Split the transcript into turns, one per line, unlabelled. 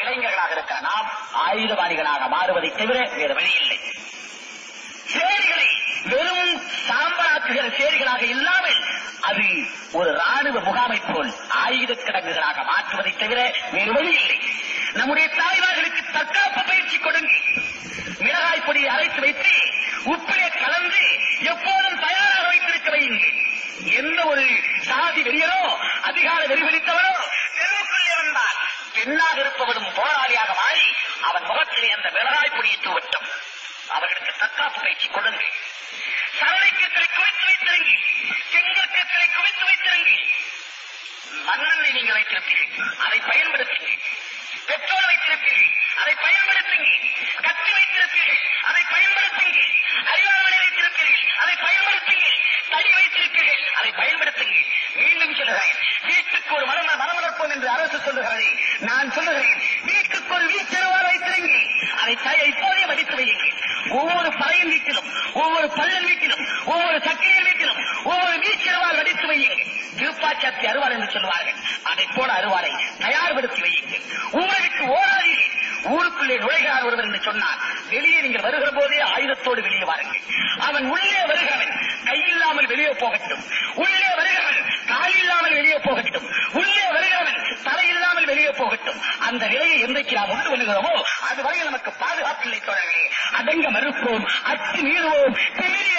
இளைஞர்களாக இருக்கிற நாம் ஆயுதபாணிகளாக மாறுவதை தவிர வேறு வழி இல்லை சேரிகளை வெறும் சாம்பலாக்குகிற சேரிகளாக இல்லாமல் அது ஒரு ராணுவ முகாமை போல் ஆயுத கிடங்குகளாக மாற்றுவதை தவிர வேறு வழி இல்லை நம்முடைய தாய்மார்களுக்கு தற்காப்பு பயிற்சி கொடுங்க மிளகாய் பொடியை அரைத்து வைத்து உப்பிலே கலந்து எப்போதும் தயாராக வைத்திருக்க வையுங்கள் எந்த ஒரு சாதி வெறியனோ அதிகார வெறிபிடித்தவனோ தெருவுக்குள்ளே வந்தால் பெண்ணாக இருப்பவனும் போராளியாக மாறி அவன் முகத்திலே அந்த மிளகாய் பொடியை தூவட்டும் அவர்களுக்கு தற்காப்பு பயிற்சி கொடுங்கள் சரளைக்கத்தை குவித்து வைத்திருங்கள் செங்கற்கத்தை குவித்து வைத்திருங்கள் மண்ணெண்ணை நீங்கள் வைத்திருப்பீர்கள் அதை பயன்படுத்துங்கள் பெட்ரோல் வைத்திருப்பீர்கள் அதை பயன்படுத்துங்கள் கத்தி வைத்திருப்பீர்கள் அதை பயன்படுத்துங்கள் அறிவாளை வைத்திருப்பீர்கள் அதை பயன்படுத்துங்கள் தடி வைத்திருப்பீர்கள் அதை பயன்படுத்துங்கள் மீண்டும் சொல்லுகிறேன் வீட்டுக்கு ஒரு மரம் மரம் வளர்ப்போம் என்று அரசு சொல்லுகிறது நான் சொல்லுகிறேன் வீட்டுக்கு ஒரு வீச்செருவார் வைத்திருங்கள் அதை தய- இப்போதே மதித்து வையுங்கள் ஒவ்வொரு பறையின் வீட்டிலும் ஒவ்வொரு பள்ளன் வீட்டிலும் ஒவ்வொரு சக்கிரியின் வீட்டிலும் ஒவ்வொரு வீச்செருவார் வடித்து வையுங்கள் திருப்பாச்சாத்தி அறுவார் என்று சொல்வார்கள் அதை போல அறுவாரை தயார்படுத்தி வையுங்கள் ஊருக்கு ஓடாதீர்கள் ஊருக்குள்ளே நுழைகிறார் ஒருவர் என்று சொன்னார் வெளியே நீங்கள் வருகிற போதே ஆயுதத்தோடு வெளியே வாருங்கள் அவன் உள்ளே வருகிறவன் கையில்லாமல் வெளியே போகட்டும் உள்ளே வருகிறவன் கால் இல்லாமல் வெளியே போகட்டும் உள்ளே வருகிறவன் தலை இல்லாமல் வெளியே போகட்டும் அந்த நிலையை என்றைக்கு நாம் உண்டு பண்ணுகிறோமோ அதுவரை நமக்கு பாதுகாப்பில்லை தோழர்களே அடங்க மறுப்போம் அச்சு மீறுவோம் திமிரி